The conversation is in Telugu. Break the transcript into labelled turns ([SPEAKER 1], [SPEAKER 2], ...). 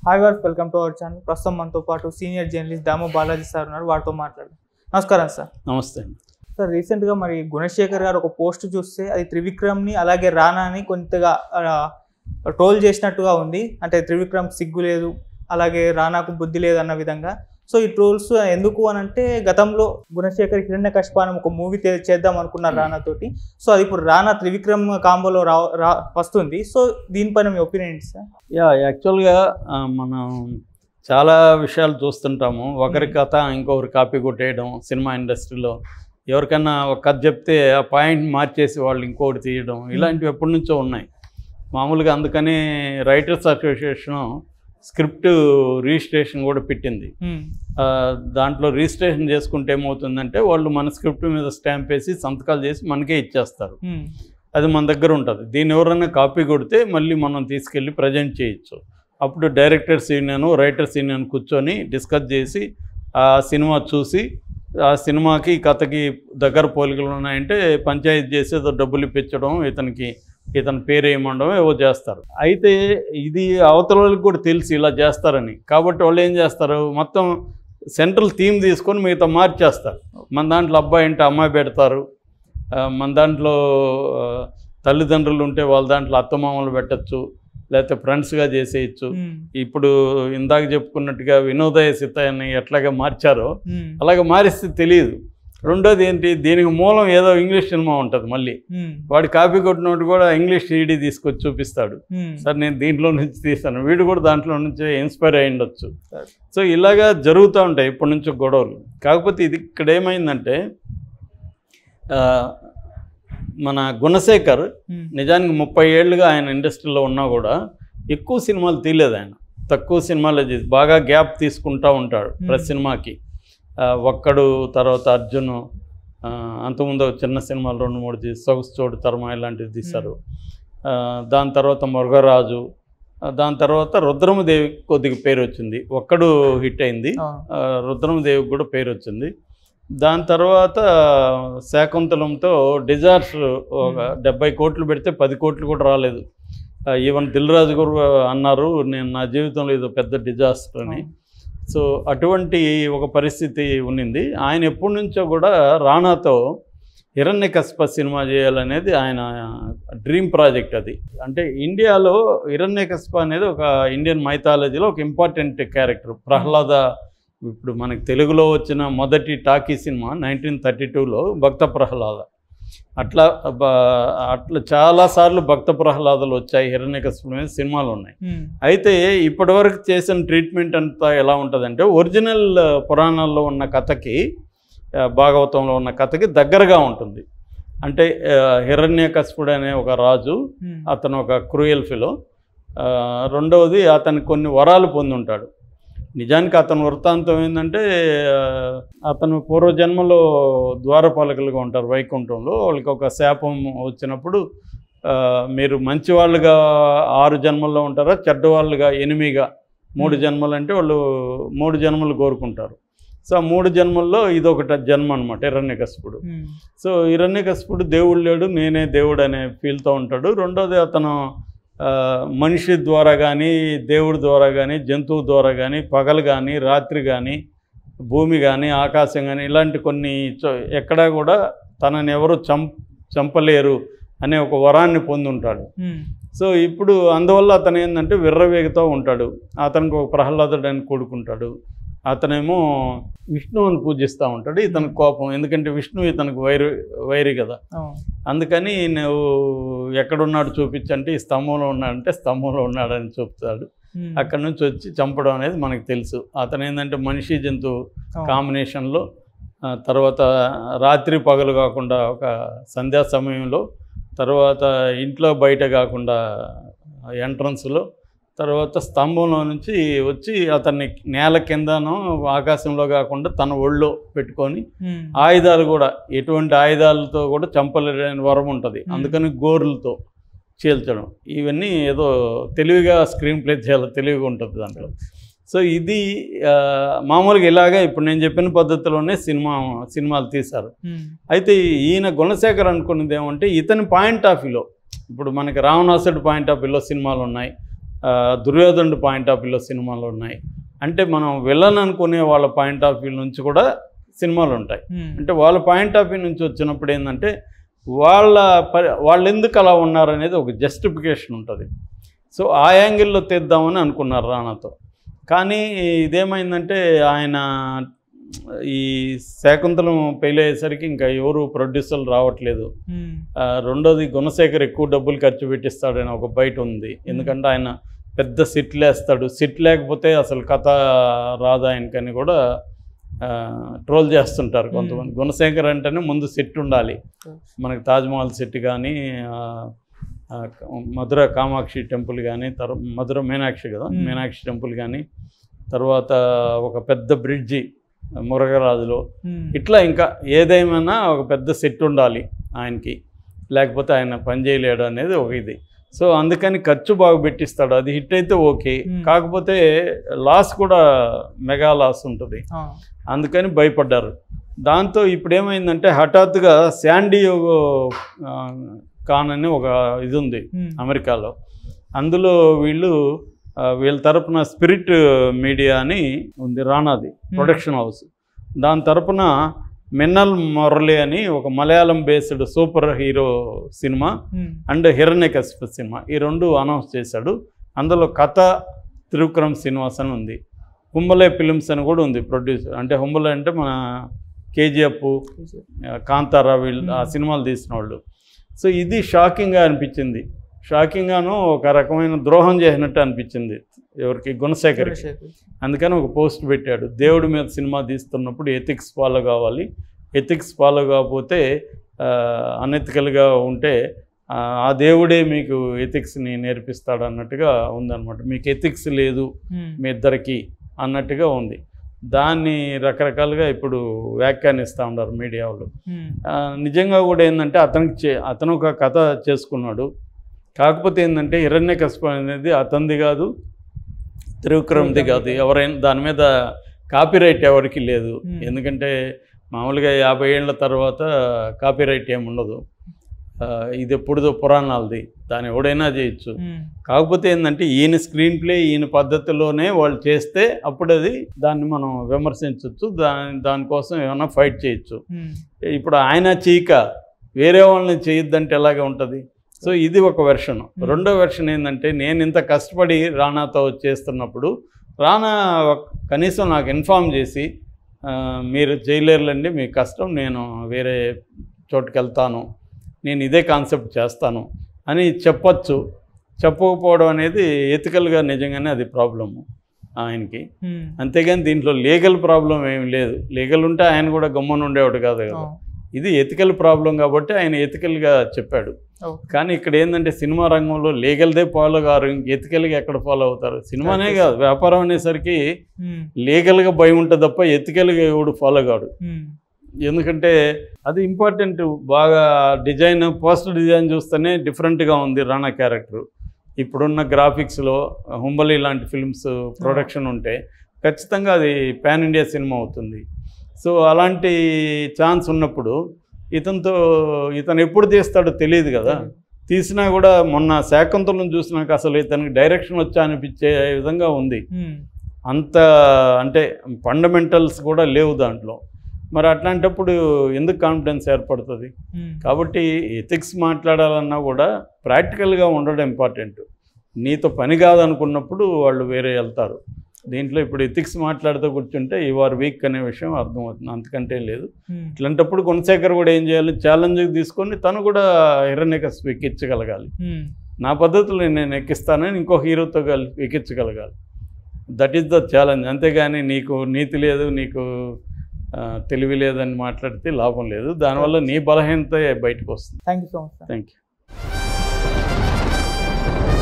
[SPEAKER 1] Hi work welcome to our channel ప్రస్తుతం మనతో పాటు senior journalist Damo Balaji sir ఉన్నారు వారితో మాట్లాడు నమస్కారం సార్
[SPEAKER 2] నమస్తే అండి
[SPEAKER 1] సార్ రీసెంట్గా మరి గుణశేఖర్ గారు ఒక పోస్ట్ చూస్తే అది త్రివిక్రమ్ని అలాగే రానాని కొంతగా ట్రోల్ చేసినట్టుగా ఉంది అంటే త్రివిక్రమ్ సిగ్గు లేదు అలాగే రానాకు బుద్ధి లేదు అన్న విధంగా సో ఈ ట్రోల్స్ ఎందుకు అని అంటే గతంలో గుణశేఖర్ హిరణ్య కష్పానం ఒక మూవీ చేద్దాం అనుకున్నారు రానాతోటి సో అది ఇప్పుడు రానా త్రివిక్రమ్ కాంబోలో రా రా వస్తుంది సో దీనిపైన మీ ఒపీనియన్ ఏంటి సార్
[SPEAKER 2] యా యాక్చువల్గా ఆ, మనం చాలా విషయాలు చూస్తుంటాము ఒకరి కథ ఇంకొకరి కాపీ కొట్టేయడం సినిమా ఇండస్ట్రీలో ఎవరికైనా ఒక కథ చెప్తే ఆ పాయింట్ మార్చేసి వాళ్ళు ఇంకొకటి తీయడం ఇలాంటివి ఎప్పటి నుంచో ఉన్నాయి మామూలుగా అందుకని రైటర్స్ అసోసియేషన్ స్క్రిప్ట్ రిజిస్ట్రేషన్ కూడా పెట్టింది ఆ, దాంట్లో రిజిస్ట్రేషన్ చేసుకుంటే ఏమవుతుందంటే వాళ్ళు మన స్క్రిప్ట్ మీద స్టాంప్ వేసి సంతకాలు చేసి మనకే ఇచ్చేస్తారు అది మన దగ్గర ఉంటుంది దీన్ని ఎవరైనా కాపీ కొడితే మళ్ళీ మనం తీసుకెళ్ళి ప్రజెంట్ చేయొచ్చు అప్పుడు డైరెక్టర్స్ యూనియన్ రైటర్స్ యూనియన్ కూర్చొని డిస్కస్ చేసి ఆ సినిమా చూసి ఆ సినిమాకి ఈ కథకి దగ్గర పోలికలు ఉన్నాయంటే పంచాయతీ చేసి ఏదో డబ్బులు ఇప్పించడం ఇతనికి ఇతని పేరు వేయమండడం ఏవో చేస్తారు అయితే ఇది అవతల వాళ్ళకి కూడా తెలిసి ఇలా చేస్తారని కాబట్టి వాళ్ళు ఏం చేస్తారు మొత్తం సెంట్రల్ థీమ్ తీసుకొని మిగతా మార్చేస్తారు మన దాంట్లో అబ్బాయి అంటే అమ్మాయి పెడతారు ఆ, మన దాంట్లో ఆ, తల్లిదండ్రులు ఉంటే వాళ్ళ దాంట్లో అత్తమామలు పెట్టచ్చు లేకపోతే ఫ్రెండ్స్గా చేసేయచ్చు ఇప్పుడు ఇందాక చెప్పుకున్నట్టుగా వినోదయ సితాయని ఎట్లాగా మార్చారో అలాగే మారిస్తే తెలియదు రెండోది ఏంటి దీనికి మూలం ఏదో ఇంగ్లీష్ సినిమా ఉంటుంది మళ్ళీ వాడు కాపీ కొట్టినోడు కూడా ఇంగ్లీష్ సీడీ తీసుకొచ్చి చూపిస్తాడు సార్ నేను దీంట్లో నుంచి తీస్తాను వీడు కూడా దాంట్లో నుంచి ఇన్స్పైర్ అయి ఉండొచ్చు
[SPEAKER 1] Sure.
[SPEAKER 2] సో ఇలాగా జరుగుతూ ఉంటాయి ఇప్పటి నుంచి గొడవలు కాకపోతే ఇది ఇక్కడ ఏమైందంటే ఆ, మన గుణశేఖర్ నిజానికి ముప్పై ఏళ్ళుగా ఆయన ఇండస్ట్రీలో ఉన్నా కూడా ఎక్కువ సినిమాలు తీయలేదు ఆయన తక్కువ సినిమాలు చేసి బాగా గ్యాప్ తీసుకుంటూ ఉంటాడు ప్రతి
[SPEAKER 1] Hmm.
[SPEAKER 2] సినిమాకి ఆ, ఒక్కడు తర్వాత అర్జున్ ఆ, అంతకుముందు ఒక చిన్న సినిమాలు రెండు మూడు తీసి సొగసు చోటు తర్మ ఇలాంటివి తీశారు ఆ, దాని తర్వాత మురుగరాజు ఆ, దాని తర్వాత రుద్రమదేవి కొద్దిగా పేరు వచ్చింది ఒక్కడు హిట్ అయింది ఆ, రుద్రమదేవికి కూడా పేరు వచ్చింది దాని తర్వాత శాకుంతలంతో డిజార్స్ ఒక
[SPEAKER 1] Hmm.
[SPEAKER 2] డెబ్బై కోట్లు పెడితే పది కోట్లు కూడా రాలేదు ఆ, ఈవెన్ దిల్ రాజు కూడా అన్నారు నేను నా జీవితంలో ఇది పెద్ద డిజాస్టర్ అని సో అటువంటి ఒక పరిస్థితి ఉన్నింది ఆయన ఎప్పటి నుంచో కూడా రానాతో హిరణ్యకస్ప సినిమా చేయాలనేది ఆయన డ్రీమ్ ప్రాజెక్ట్ అది అంటే ఇండియాలో హిరణ్యకస్ప అనేది ఒక ఇండియన్ మైథాలజీలో ఒక ఇంపార్టెంట్ క్యారెక్టర్ ప్రహ్లాద ఇప్పుడు మనకి తెలుగులో వచ్చిన మొదటి టాకీ సినిమా నైన్టీన్ థర్టీ టూలో భక్త ప్రహ్లాద అట్లా బ- అట్లా చాలాసార్లు భక్త ప్రహ్లాదలు వచ్చాయి హిరణ్యకస్పు మీద సినిమాలు ఉన్నాయి అయితే ఇప్పటివరకు చేసిన ట్రీట్మెంట్ అంతా ఎలా ఉంటుందంటే ఒరిజినల్ ఆ, పురాణాల్లో ఉన్న కథకి ఆ, భాగవతంలో ఉన్న కథకి దగ్గరగా ఉంటుంది అంటే ఆ, హిరణ్యకశిపుడు అనే ఒక రాజు అతను ఒక క్రూయల్ ఫిలో రెండవది అతను కొన్ని వరాలు పొంది ఉంటాడు నిజానికి అతని వృత్తాంతం ఏంటంటే ఆ, అతను పూర్వజన్మలో ద్వారపాలకులుగా ఉంటారు వైకుంఠంలో వాళ్ళకి ఒక శాపం వచ్చినప్పుడు ఆ, మీరు మంచి వాళ్ళుగా ఆరు జన్మల్లో ఉంటారా చెడ్డవాళ్ళుగా ఎనిమిదిగా మూడు
[SPEAKER 1] Hmm.
[SPEAKER 2] జన్మలు అంటే వాళ్ళు మూడు జన్మలు కోరుకుంటారు సో ఆ మూడు జన్మల్లో ఇదొకటి జన్మ అనమాట హిరణ్యకశిపుడు సో హిరణ్యకశిపుడు దేవుడు లేడు నేనే దేవుడు అనే ఫీల్తో ఉంటాడు రెండోది అతను ఆ, మనిషి ద్వారా కానీ దేవుడి ద్వారా కానీ జంతువు ద్వారా కానీ పగలు కానీ రాత్రి కానీ భూమి కానీ ఆకాశం కానీ ఇలాంటి కొన్ని చో- ఎక్కడా కూడా తనని ఎవరు చం చంపలేరు అనే ఒక వరాన్ని పొంది ఉంటాడు సో ఇప్పుడు అందువల్ల అతను ఏంటంటే విర్రవేగుతూ ఉంటాడు అతనికి ఒక ప్రహ్లాదుడు అని కూడుకుంటాడు అతనేమో విష్ణువుని పూజిస్తూ ఉంటాడు ఇతనికి కోపం ఎందుకంటే విష్ణు ఇతనికి వైరు వైరి కదా అందుకని నువ్వు ఎక్కడున్నాడు చూపించంటే ఈ స్తంభంలో ఉన్నాడంటే స్తంభంలో ఉన్నాడని చూపుతాడు అక్కడ నుంచి వచ్చి చంపడం అనేది మనకు తెలుసు అతను ఏంటంటే మనిషి జంతువు కాంబినేషన్లో ఆ, తర్వాత రాత్రి పగలు కాకుండా ఒక సంధ్యా సమయంలో తర్వాత ఇంట్లో బయట కాకుండా ఎంట్రన్స్లో తర్వాత స్తంభంలో నుంచి వచ్చి అతన్ని నేల కిందనో ఆకాశంలో కాకుండా తన ఒళ్ళో పెట్టుకొని ఆయుధాలు కూడా ఎటువంటి ఆయుధాలతో కూడా చంపలేని వరం ఉంటుంది
[SPEAKER 1] Hmm.
[SPEAKER 2] అందుకని గోర్లతో చీల్చడం ఇవన్నీ ఏదో తెలివిగా స్క్రీన్ ప్లే చేయాలి తెలివిగా ఉంటుంది దాంట్లో సో ఇది ఆ, మామూలుగా ఇలాగా ఇప్పుడు నేను చెప్పిన పద్ధతిలోనే సినిమా సినిమాలు తీశారు అయితే ఈయన గుణశేఖర్ అనుకున్నది ఏమంటే ఇతని పాయింట్ ఆఫ్ వ్యూలో ఇప్పుడు మనకి రావణాసుడి పాయింట్ ఆఫ్ వ్యూలో సినిమాలు ఉన్నాయి ఆ, దుర్యోధనుడు పాయింట్ ఆఫ్ వ్యూలో సినిమాలు ఉన్నాయి అంటే మనం విలన్ అనుకునే వాళ్ళ పాయింట్ ఆఫ్ వ్యూ నుంచి కూడా సినిమాలు ఉంటాయి
[SPEAKER 1] ఉమ్,
[SPEAKER 2] అంటే వాళ్ళ పాయింట్ ఆఫ్ వ్యూ నుంచి వచ్చినప్పుడు ఏంటంటే వాళ్ళ పరి వాళ్ళు ఎందుకు అలా ఉన్నారనేది ఒక జస్టిఫికేషన్ ఉంటుంది సో ఆ యాంగిల్లో తెద్దామని అనుకున్నారు రానాతో కానీ ఇదేమైందంటే ఆయన ఈ శాకుంతలం పెళ్ళి అయ్యేసరికి ఇంకా ఎవరు ప్రొడ్యూసర్లు రావట్లేదు
[SPEAKER 1] ఉమ్,
[SPEAKER 2] ఆ, రెండోది గుణశేఖర్ ఎక్కువ డబ్బులు ఖర్చు పెట్టిస్తాడని ఒక బయట ఉంది ఎందుకంటే ఆయన పెద్ద సిట్ లేస్తాడు సిట్ లేకపోతే అసలు కథ రాదు ఆయనకని కూడా ట్రోల్ చేస్తుంటారు కొంతమంది గుణశేఖర్ అంటేనే ముందు సిట్ ఉండాలి మనకి తాజ్మహల్ సెట్ కానీ ఆ, ఆ, మధుర కామాక్షి టెంపుల్ కానీ తర్వా మధుర మీనాక్షి కదా
[SPEAKER 1] Hmm.
[SPEAKER 2] మీనాక్షి టెంపుల్ కానీ తర్వాత ఒక పెద్ద బ్రిడ్జి మురగరాజులో
[SPEAKER 1] ఉమ్,
[SPEAKER 2] ఇట్లా ఇంకా ఏదేమైనా ఒక పెద్ద సెట్ ఉండాలి ఆయనకి లేకపోతే ఆయన పని చేయలేడు అనేది ఒక ఇది సో అందుకని ఖర్చు బాగా పెట్టిస్తాడు అది హిట్ అయితే ఓకే
[SPEAKER 1] Hmm.
[SPEAKER 2] కాకపోతే లాస్ కూడా మెగా లాస్ ఉంటుంది
[SPEAKER 1] ఆ,
[SPEAKER 2] అందుకని భయపడ్డారు దాంతో ఇప్పుడు ఏమైందంటే హఠాత్తుగా శాండియోగో ఆ, ఖాన్ అని ఒక ఇది ఉంది
[SPEAKER 1] ఉమ్,
[SPEAKER 2] అమెరికాలో అందులో వీళ్ళు ఆ, వీళ్ళ తరపున స్పిరిట్ మీడియా అని ఉంది రానాది ప్రొడక్షన్ హౌస్ దాని తరపున మిన్నల్ మురళి అని ఒక Malayalam based super hero cinema
[SPEAKER 1] um,
[SPEAKER 2] and Hiranyakashipa cinema ఈ రెండు అనౌన్స్ చేశాడు అందులో కథ త్రివిక్రమ్ శ్రీనివాస్ అని ఉంది హుంబలే ఫిలిమ్స్ అని కూడా ఉంది ప్రొడ్యూసర్ అంటే హుంబలే అంటే మన కేజీఎఫ్ కాంతారా వీళ్ళు ఆ
[SPEAKER 1] Hmm.
[SPEAKER 2] సినిమాలు తీసిన వాళ్ళు సో ఇది షాకింగ్గా అనిపించింది షాకింగ్గాను ఒక రకమైన ద్రోహం చేసినట్టు అనిపించింది ఎవరికి గుణశేఖర్కి
[SPEAKER 1] చంద్రశేఖర్.
[SPEAKER 2] అందుకని ఒక పోస్ట్ పెట్టాడు దేవుడి మీద సినిమా తీస్తున్నప్పుడు ఎథిక్స్ ఫాలో కావాలి ఎథిక్స్ ఫాలో కాకపోతే అనెతికల్గా ఉంటే ఆ, ఆ దేవుడే మీకు ఎథిక్స్ని నేర్పిస్తాడు అన్నట్టుగా ఉందన్నమాట మీకు ఎథిక్స్ లేదు
[SPEAKER 1] ఉమ్,
[SPEAKER 2] మీ ఇద్దరికి అన్నట్టుగా ఉంది దాన్ని రకరకాలుగా ఇప్పుడు వ్యాఖ్యానిస్తూ ఉన్నారు మీడియా వాళ్ళు
[SPEAKER 1] ఉమ్,
[SPEAKER 2] ఆ, నిజంగా కూడా ఏంటంటే అతనికి చే అతను ఒక కథ చేసుకున్నాడు కాకపోతే ఏంటంటే హిరణ్యకశిప అనేది అతనిది కాదు త్రివిక్రమ్ది కాదు ఎవరైనా దాని మీద కాపీరైట్ ఎవరికి లేదు
[SPEAKER 1] Hmm.
[SPEAKER 2] ఎందుకంటే మామూలుగా యాభై ఏళ్ళ తర్వాత కాపీరైట్ ఏమి ఉండదు ఆ, ఇది ఎప్పుడుదో పురాణాలది దాన్ని ఎవడైనా చేయొచ్చు
[SPEAKER 1] ఉమ్,
[SPEAKER 2] కాకపోతే ఏంటంటే ఈయన స్క్రీన్ ప్లే ఈయన పద్ధతిలోనే వాళ్ళు చేస్తే అప్పుడు అది దాన్ని మనం విమర్శించవచ్చు దాని దానికోసం ఏమైనా ఫైట్ చేయొచ్చు
[SPEAKER 1] ఉమ్,
[SPEAKER 2] ఇప్పుడు ఆయన చీక వేరే వాళ్ళని చేయొద్దంటే ఎలాగ ఉంటుంది సో ఇది ఒక వెర్షన్ రెండో వెర్షన్ ఏంటంటే నేను ఇంత కష్టపడి రానాతో చేస్తున్నప్పుడు రానా ఒక- కనీసం నాకు ఇన్ఫామ్ చేసి ఆ, మీరు చేయలేరులండి మీ కష్టం నేను వేరే చోటుకి వెళ్తాను నేను ఇదే కాన్సెప్ట్ చేస్తాను అని చెప్పొచ్చు చెప్పకపోవడం అనేది ఎథికల్గా నిజంగానే అది ప్రాబ్లము ఆయనకి
[SPEAKER 1] ఉమ్,
[SPEAKER 2] అంతేగాని దీంట్లో లీగల్ ప్రాబ్లం ఏమి లేదు లీగల్ ఉంటే ఆయన కూడా గమ్మని ఉండేవాడు కాదు
[SPEAKER 1] ఆ,
[SPEAKER 2] కదా ఇది ఎథికల్ ప్రాబ్లం కాబట్టి ఆయన ఎథికల్గా చెప్పాడు
[SPEAKER 1] ఓకే.
[SPEAKER 2] కానీ ఇక్కడ ఏంటంటే సినిమా రంగంలో లీగల్దే ఫాలో కారు ఇంక ఎథికల్గా ఎక్కడ ఫాలో అవుతారు సినిమానే కాదు వ్యాపారం అనేసరికి
[SPEAKER 1] ఉమ్,
[SPEAKER 2] లీగల్గా భయం ఉంటుంది తప్ప ఎథికల్గా ఎవడు ఫాలో కాడు
[SPEAKER 1] ఉమ్,
[SPEAKER 2] ఎందుకంటే అది ఇంపార్టెంట్ బాగా డిజైన్ పోస్టర్ డిజైన్ చూస్తేనే డిఫరెంట్గా ఉంది రాణా క్యారెక్టర్ ఇప్పుడున్న గ్రాఫిక్స్లో హుంబలి లాంటి ఫిల్మ్స్ ప్రొడక్షన్ ఉంటే ఖచ్చితంగా అది పాన్ ఇండియా సినిమా అవుతుంది సో అలాంటి ఛాన్స్ ఉన్నప్పుడు ఇతనితో ఇతను ఎప్పుడు తీస్తాడో తెలియదు కదా తీసినా కూడా మొన్న శాకుంతలం చూసినాక అసలు ఇతనికి డైరెక్షన్ వచ్చా అనిపించే విధంగా ఉంది
[SPEAKER 1] ఉమ్,
[SPEAKER 2] అంత అంటే ఫండమెంటల్స్ కూడా లేవు దాంట్లో మరి అట్లాంటప్పుడు ఎందుకు కాన్ఫిడెన్స్ ఏర్పడుతుంది
[SPEAKER 1] ఉమ్,
[SPEAKER 2] కాబట్టి ఎథిక్స్ మాట్లాడాలన్నా కూడా ప్రాక్టికల్గా ఉండడం ఇంపార్టెంట్ నీతో పని కాదనుకున్నప్పుడు వాళ్ళు వేరే వెళ్తారు దీంట్లో ఇప్పుడు ఎథిక్స్ మాట్లాడుతూ కూర్చుంటే యు ఆర్ వీక్ అనే విషయం అర్థమవుతుంది అంతకంటే లేదు
[SPEAKER 1] ఉమ్,
[SPEAKER 2] ఇట్లాంటప్పుడు గుణశేఖర్ కూడా ఏం చేయాలి ఛాలెంజ్ తీసుకొని తను కూడా హిరణ్యకశిపు ఎక్కించగలగాలి
[SPEAKER 1] ఉమ్,
[SPEAKER 2] నా పద్ధతిలో నేను ఎక్కిస్తానని ఇంకో హీరోతో కలిపి ఎక్కించగలగాలి దట్ ఈస్ ద ఛాలెంజ్ అంతేగాని నీకు నీతి లేదు నీకు ఆ, తెలివి లేదని మాట్లాడితే లాభం లేదు దానివల్ల నీ బలహీనత బయటకు వస్తుంది
[SPEAKER 1] thank you so much sir
[SPEAKER 2] thank you